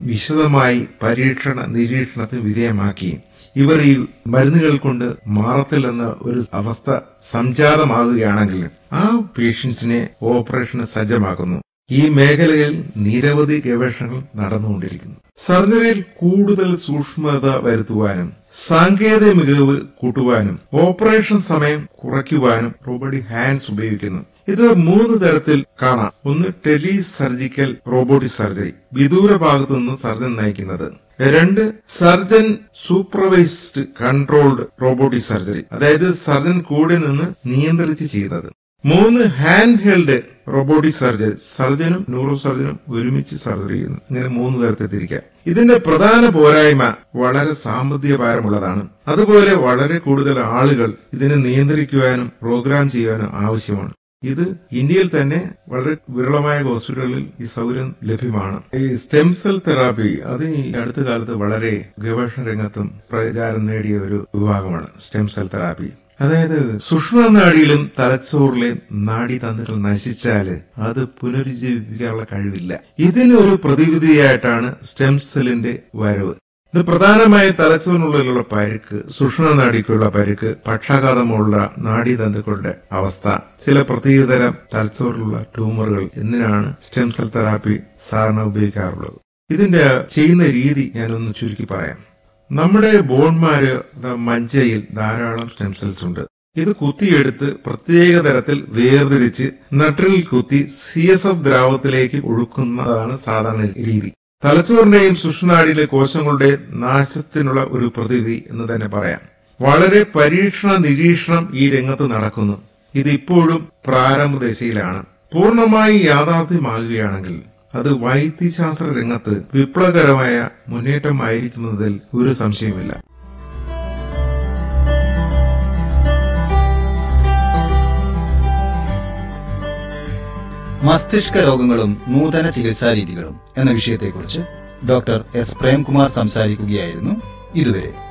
വിശദമായി പരീക്ഷണ നിരീക്ഷണത്തിന് വിധേയമാക്കി ഇവർ ഈ മരുന്നുകൾ കൊണ്ട് മാറത്തില്ലെന്ന ഒരു അവസ്ഥ സംജാതമാകുകയാണെങ്കിൽ ആ പേഷ്യൻസിനെ ഓപ്പറേഷന് സജ്ജമാക്കുന്നു ഈ മേഖലയിൽ നിരവധി ഗവേഷണങ്ങൾ നടന്നുകൊണ്ടിരിക്കുന്നു സർജറിയിൽ കൂടുതൽ സൂക്ഷ്മത വരുത്തുവാനും സാങ്കേതിക മികവ് കൂട്ടുവാനും ഓപ്പറേഷൻ സമയം കുറയ്ക്കുവാനും റോബോട്ടിക് ഹാൻഡ്സ് ഉപയോഗിക്കുന്നു ഇത് മൂന്ന് തരത്തിൽ കാണാം ഒന്ന് ടെലി സർജിക്കൽ റോബോട്ടിക് സർജറി വിദൂര ഭാഗത്തു നിന്ന് സർജൻ നയിക്കുന്നത് രണ്ട് surgeon supervised controlled robotic surgery അതായത് സർജൻ കൂടെ നിന്ന് നിയന്ത്രിച്ച് ചെയ്യുന്നത് മൂന്ന് ഹാൻഡ് ഹെൽഡ് റോബോട്ടിക് സർജറി സർജനും ന്യൂറോ സർജനും ഒരുമിച്ച് സർജറി ചെയ്യുന്നു ഇങ്ങനെ മൂന്ന് തരത്തിൽ തിരിക്കാം ഇതിന്റെ പ്രധാന പോരായ്മ വളരെ സാമ്പത്തിക ഭാരമുള്ളതാണ് അതുപോലെ വളരെ കൂടുതൽ ആളുകൾ ഇതിനെ നിയന്ത്രിക്കുവാനും പ്രോഗ്രാം ചെയ്യാനും ആവശ്യമാണ് ഇത് ഇന്ത്യയിൽ തന്നെ വളരെ വിരളമായ ഹോസ്പിറ്റലുകളിൽ ഈ സൗകര്യം ലഭ്യമാണ് ഈ സ്റ്റെം സെൽ തെറാപ്പി അത് ഈ അടുത്ത കാലത്ത് വളരെ ഗവേഷണ രംഗത്തും പ്രചാരം നേടിയ ഒരു വിഭാഗമാണ് സ്റ്റെം സെൽ തെറാപ്പി അതായത് സുഷ്മ നാഡിയിലും തലച്ചോറിലെ നാഡീതന്തുക്കൾ നശിച്ചാല് അത് പുനരുജ്ജീവിപ്പിക്കാനുള്ള കഴിവില്ല ഇതിന് ഒരു പ്രതിവിധിയായിട്ടാണ് സ്റ്റെം സെല്ലിന്റെ വരവ് ഇത് പ്രധാനമായി തലച്ചോറിനുള്ളിലുള്ള പരുക്ക് സുഷ്മ നാടിക്കുള്ള പരുക്ക് പക്ഷാഘാതമുള്ള നാഡീതന്തുക്കളുടെ അവസ്ഥ ചില പ്രത്യേകതരം തലച്ചോറിലുള്ള ട്യൂമറുകൾ എന്നിനാണ് സ്റ്റെം സെൽ തെറാപ്പി സാധാരണ ഉപയോഗിക്കാറുള്ളത് ഇതിന്റെ ചെയ്യുന്ന രീതി ഞാനൊന്ന് ചുരുക്കി പറയാം നമ്മുടെ ബോൺമാര് മജ്ജയിൽ ധാരാളം സ്റ്റെം സെൽസ് ഉണ്ട് ഇത് കുത്തിയെടുത്ത് പ്രത്യേക തരത്തിൽ വേർതിരിച്ച് നട്ടിൽ കുത്തി സി എസ് എഫ് ദ്രാവത്തിലേക്ക് ഒഴുക്കുന്നതാണ് സാധാരണ രീതി തലച്ചോറിന്റെയും സുഷ്നാടിയിലെ കോശങ്ങളുടെ നാശത്തിനുള്ള ഒരു പ്രതിവിധി എന്ന് തന്നെ പറയാം വളരെ പരീക്ഷണ നിരീക്ഷണം ഈ രംഗത്ത് നടക്കുന്നു ഇത് ഇപ്പോഴും പ്രാരംഭ ദശയിലാണ് പൂർണ്ണമായി യാഥാർത്ഥ്യമാകുകയാണെങ്കിൽ അത് വൈദ്യശാസ്ത്ര രംഗത്ത് വിപ്ലവകരമായ മുന്നേറ്റമായിരിക്കുന്നതിൽ ഒരു സംശയമില്ല മസ്തിഷ്ക രോഗങ്ങളും നൂതന ചികിത്സാ രീതികളും എന്ന വിഷയത്തെക്കുറിച്ച് ഡോക്ടർ എസ് പ്രേംകുമാർ സംസാരിക്കുകയായിരുന്നു ഇതുവരെ